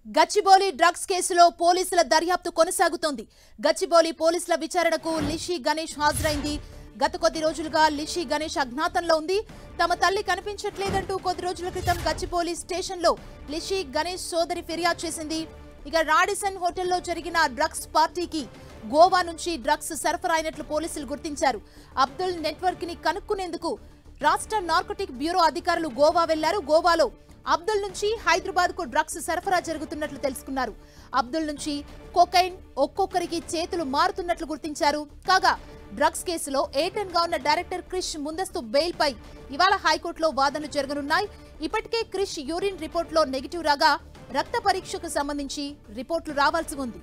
Gachibowli drugs కేసులో పోలీసుల దర్యాప్తు కొనసాగుతోంది గచ్చిబౌలి పోలీసుల విచారణకు లిషి గణేష్ హాజరైంది గత కొద్ది రోజులుగా లిషి గణేష్ అజ్ఞాతంలో ఉంది తమ తల్లి కనిపించట్లేదంటూ కొద్ది రోజుల క్రితం గచ్చిబౌలి స్టేషన్లో లిషి గణేష్ సోదరి ఫిర్యాదు చేసింది ఇక రాడిసన్ హోటల్లో జరిగిన డ్రగ్స్ పార్టీకి గోవా నుంచి డ్రగ్స్ సరఫరా అయినట్లు పోలీసులు గుర్తించారు అబ్దుల్ నెట్వర్క్ ని కనుక్కునేందుకు రాష్ట్ర నార్కోటిక్ బ్యూరో అధికారులు గోవా వెళ్లారు గోవాలో అబ్దుల్ నుంచి హైదరాబాద్ కు డ్రగ్స్ సరఫరా జరుగుతున్నట్లు తెలుసుకున్నారు అబ్దుల్ నుంచి కొకైన్ ఒక్కొక్కరికి చేతులు మారుతున్నట్లు గుర్తించారు కాగా డ్రగ్స్ కేసులో ఏటెన్ గా ఉన్న డైరెక్టర్ క్రిష్ ముందస్తు బెయిల్ పై ఇవాళ హైకోర్టులో వాదనలు జరగనున్నాయి ఇప్పటికే క్రిష్ యూరిన్ రిపోర్టులో నెగిటివ్ రాగా రక్త పరీక్షకు సంబంధించి రిపోర్టులు రావాల్సి ఉంది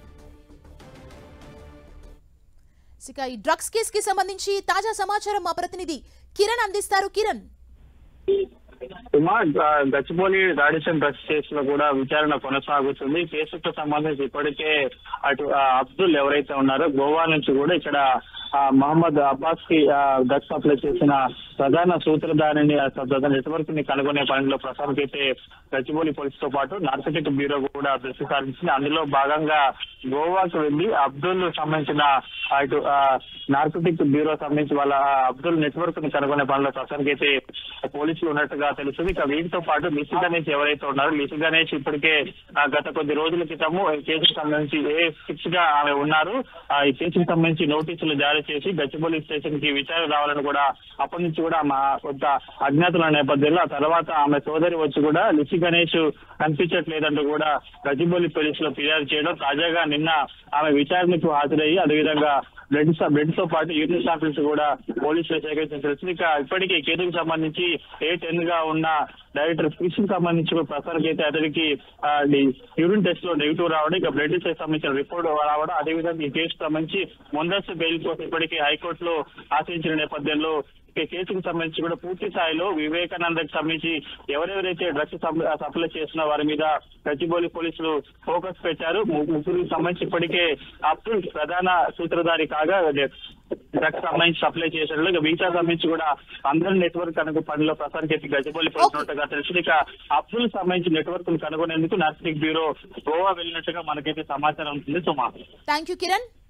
ఇక ఈ డ్రగ్స్ కేసుకి సంబంధించి తాజా సమాచారం మా ప్రతినిధి కిరణ్ అందిస్తారు కిరణ్ సుమా గ- గచ్చిబౌలి రాడిసన్ డ్రగ్స్ కేసులో కూడా విచారణ కొనసాగుతుంది కేసుకు సంబంధించి ఇప్పటికే అటు ఆ, అబ్దుల్ ఎవరైతే ఉన్నారో గోవా నుంచి కూడా ఇక్కడ ఆ, మహమ్మద్ అబ్బాస్ కి డ్రగ్స్ సప్లై చేసిన ప్రధాన సూత్రధారిని ఆ ప్రధాన నెట్వర్క్ ని కనుగొనే పనిలో ప్రస్తుతానికి అయితే గచ్చిబౌలి పోలీస్ తో పాటు నార్కటిక్ బ్యూరో కూడా దృష్టి సారించింది అందులో భాగంగా గోవాకు వెళ్లి అబ్దుల్ సంబంధించిన ఆ, ఇటు నార్కటిక్ బ్యూరో సంబంధించి వాళ్ళ ఆ అబ్దుల్ నెట్వర్క్ ని కనుగొనే పనిలో ప్రస్తుతానికి అయితే పోలీసులు ఉన్నట్టుగా తెలుస్తుంది ఇక వీటితో పాటు లిసి గణేష్ ఎవరైతే ఉన్నారో లిసి గణేష్ ఇప్పటికే ఆ, గత కొద్ది రోజుల క్రితము ఈ కేసుకు సంబంధించి ఏ ఫిక్స్ గా ఆమె ఉన్నారు ఆ, ఈ కేసుకు సంబంధించి నోటీసులు జారీ చేసి గచ్చిబౌలి స్టేషన్ కి విచారణ రావాలని కూడా అప్పటి నుంచి కూడా మా కొంత అజ్ఞాతుల నేపథ్యంలో ఆ తర్వాత ఆమె సోదరి వచ్చి కూడా లిసి గణేష్ కనిపించట్లేదంటూ కూడా గచ్చిబౌలి పోలీసులు ఫిర్యాదు చేయడం తాజాగా నిన్న ఆమె విచారణకు హాజరయ్యి అదేవిధంగా బ్లడ్ స- బ్లడ్ తో పాటు యూరిన్ శాంపిల్స్ కూడా పోలీసులు సేకరించిన తెలుస్తుంది ఇక ఇప్పటికే ఈ కేసుకు సంబంధించి ఏ టెన్ గా ఉన్న డైరెక్టర్ ఫిష్ కి సంబంధించి కూడా ప్రసాద్ అయితే అతనికి ఆ, ఈ యూరిన్ టెస్ట్ లో నెగిటివ్ రావడం ఇక బ్లడ్ టెస్ట్ సంబంధించిన రిపోర్ట్ రావడం అదేవిధంగా ఈ కేసు సంబంధించి ముందస్తు బెయిల్ కోసం ఇప్పటికే హైకోర్టులో ఆశించిన నేపథ్యంలో ఈ కేసుకు సంబంధించి కూడా పూర్తి స్థాయిలో వివేకానందకి సంబంధించి ఎవరెవరైతే డ్రగ్స్ సప్లై చేస్తున్న వారి మీద గచ్చిబౌలి పోలీసులు ఫోకస్ పెట్టారు ము- ముగ్గురికి సంబంధించి ఇప్పటికే అబ్దుల్ ప్రధాన సూత్రధారి కాగా డ్రగ్స్ సంబంధించి సప్లై చేశారు ఇక మిగతా సంబంధించి కూడా అందరి నెట్వర్క్ కనుక పనిలో ప్రసాద్ చేసి గచ్చిబౌలి పోలిసినట్టుగా తెలుసు ఇక అబ్దుల్ సంబంధించి నెట్వర్క్ కనుగొనేందుకు నార్సింగ్ బ్యూరో గోవా వెళ్ళినట్టుగా మనకైతే సమాచారం ఉంటుంది సుమా థ్యాంక్ యూ కిరణ్